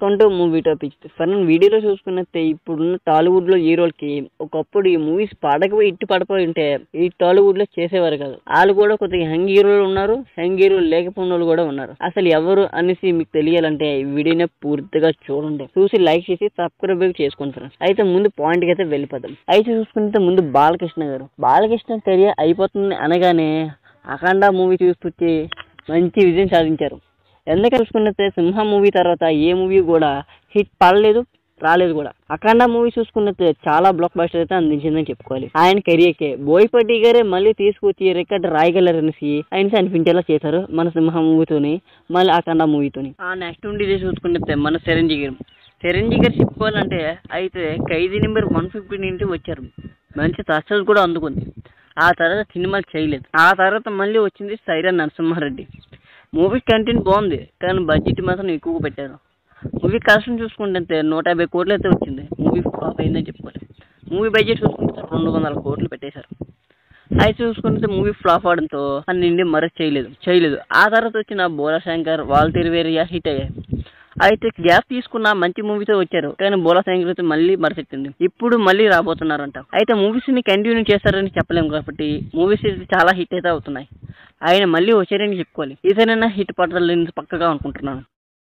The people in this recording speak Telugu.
వెల్కమ్ టు మూవీ టాపిక్స్ మనం వీడియోలో చూసుకున్నట్టే ఇప్పుడున్న టాలీవుడ్ లో హీరోలకి ఒకప్పుడు ఈ మూవీస్ పడకపోయి ఇట్టు పడిపోయి ఉంటే ఈ టాలీవుడ్ లో చేసేవారు కాదు వాళ్ళు కూడా కొద్దిగా యంగ్ హీరోలు ఉన్నారు యంగ్ హీరోలు లేకపోయిన వాళ్ళు కూడా ఉన్నారు అసలు ఎవరు అనేసి మీకు తెలియాలంటే ఈ వీడియోని పూర్తిగా చూడండి చూసి లైక్ చేసి సబ్స్క్రైబ్ చేసుకోండి ఫ్రెండ్స్ అయితే ముందు పాయింట్ కి అయితే వెళ్ళిపోదాం అయితే చూసుకుంటే ముందు బాలకృష్ణ గారు బాలకృష్ణ కెరియర్ అయిపోతుంది అనగానే అఖండ మూవీ చూసుకొచ్చి మంచి విజయం సాధించారు ఎందుకు చూసుకున్నట్టే సింహ మూవీ తర్వాత ఏ మూవీ కూడా హిట్ పడలేదు రాలేదు కూడా అఖండ మూవీ చూసుకున్నట్టే చాలా బ్లాక్ బస్టర్ అయితే అందించిందని చెప్పుకోవాలి ఆయన కెరియర్ కే బోయపట్టి గారే మళ్ళీ తీసుకొచ్చి రికార్డ్ రాయగలరు అనేసి ఆయన అనిపించేలా చేశారు మన సింహ మూవీతోని మళ్ళీ అఖండ మూవీతోని ఆ నెక్స్ట్ ఉండేది చూసుకున్నట్టే మన చిరంజీవి గారు చిరంజీవి గారు చెప్పుకోవాలంటే అయితే ఖైదీ నెంబర్ వన్ ఫిఫ్టీ నుండి వచ్చారు మంచి సక్సెస్ కూడా అందుకుంది ఆ తర్వాత సినిమాలు చేయలేదు ఆ తర్వాత మళ్ళీ వచ్చింది సైరన్ నరసింహారెడ్డి మూవీ కంటెంట్ బాగుంది కానీ బడ్జెట్ మాత్రం ఎక్కువగా పెట్టారు మూవీ కలెక్షన్ చూసుకుంటే నూట యాభై కోట్లు అయితే వచ్చింది మూవీ ఫ్లాప్ అయిందని చెప్పుకోవాలి మూవీ బడ్జెట్ చూసుకుంటే రెండు వందల కోట్లు పెట్టేశారు అయితే చూసుకుంటే మూవీ ఫ్లాప్ అవడంతో అన్నింటి మరో చేయలేదు చేయలేదు ఆ తర్వాత వచ్చిన బోలా శంకర్ వాల్తీర్ వేరియా హిట్ అయ్యాయి అయితే గ్యాప్ తీసుకున్న మంచి మూవీతో వచ్చారు కానీ బోలా శంకర్ అయితే మళ్ళీ మరచెప్పింది ఇప్పుడు మళ్ళీ రాబోతున్నారంట అయితే మూవీస్ ని కంటిన్యూ చేస్తారని చెప్పలేము కాబట్టి మూవీస్ అయితే చాలా హిట్ అయితే అవుతున్నాయి ఆయన మళ్ళీ వచ్చారని చెప్పుకోవాలి ఈసారైనా హిట్ పడాలని పక్కగా అనుకుంటున్నాను